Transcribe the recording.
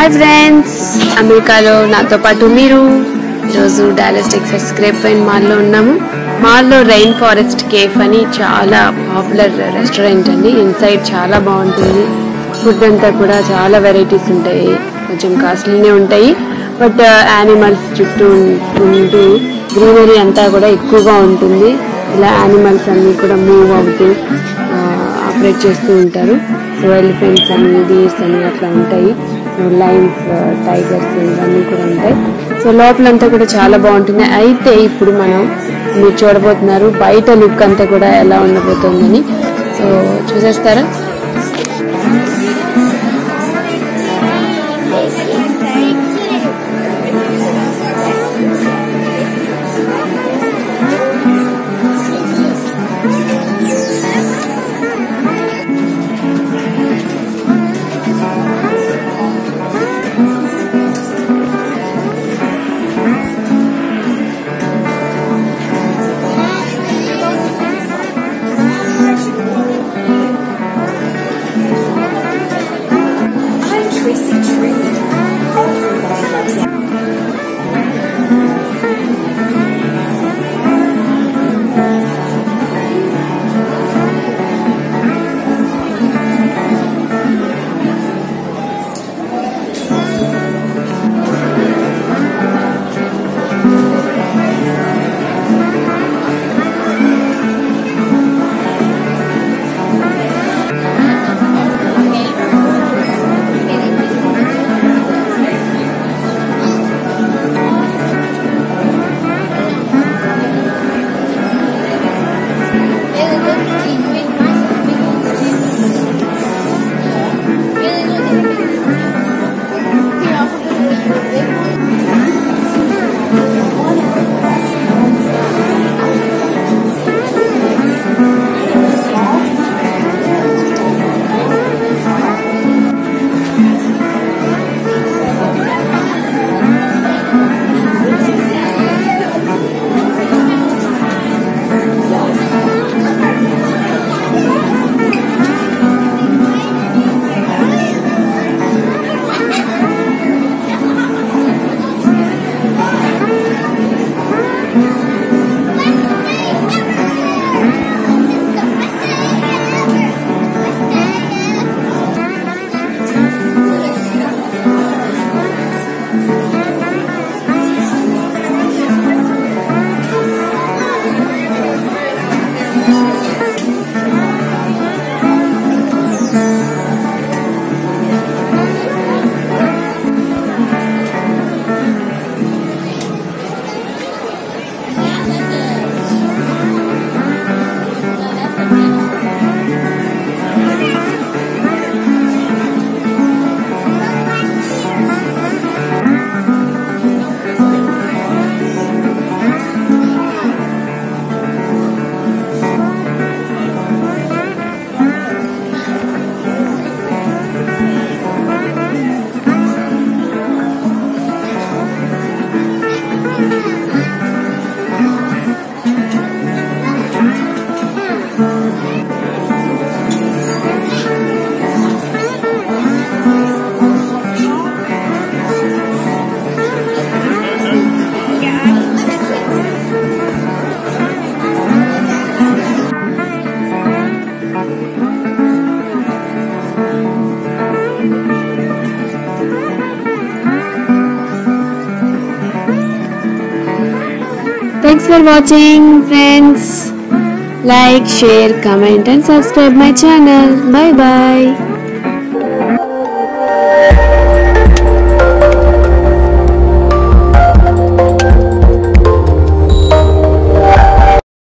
Hi friends అమెరికాలో నాతో పాటు మీరు ఈరోజు డాలస్ టెక్సస్ గ్రేప్ వైన్ మాల్లో ఉన్నాము మాల్లో రైన్ ఫారెస్ట్ కేఫ్ అని చాలా పాపులర్ రెస్టారెంట్ అండి ఇన్సైడ్ చాలా బాగుంటుంది ఫుడ్ అంతా కూడా చాలా వెరైటీస్ ఉంటాయి కొంచెం కాస్ట్లీనే ఉంటాయి బట్ యానిమల్స్ చుట్టూ ఉంటూ గ్రీనరీ అంతా కూడా ఎక్కువగా ఉంటుంది ఇలా యానిమల్స్ అన్నీ కూడా మూవ్ అవుతూ ఆపరేట్ చేస్తూ ఉంటారు సో ఎలిఫెంట్స్ అని డీర్స్ అని అట్లా ఉంటాయి లైన్స్ టైగర్స్ ఇవన్నీ కూడా ఉంటాయి సో లోపలంతా కూడా చాలా బాగుంటుంది అయితే ఇప్పుడు మనం మీరు చూడబోతున్నారు బయట లుక్ అంతా కూడా ఎలా ఉండబోతుందని సో చూసేస్తారా I'm Tracy Tree. Everybody loves it. Thanks for watching friends. Like, share, comment and subscribe my channel. Bye bye.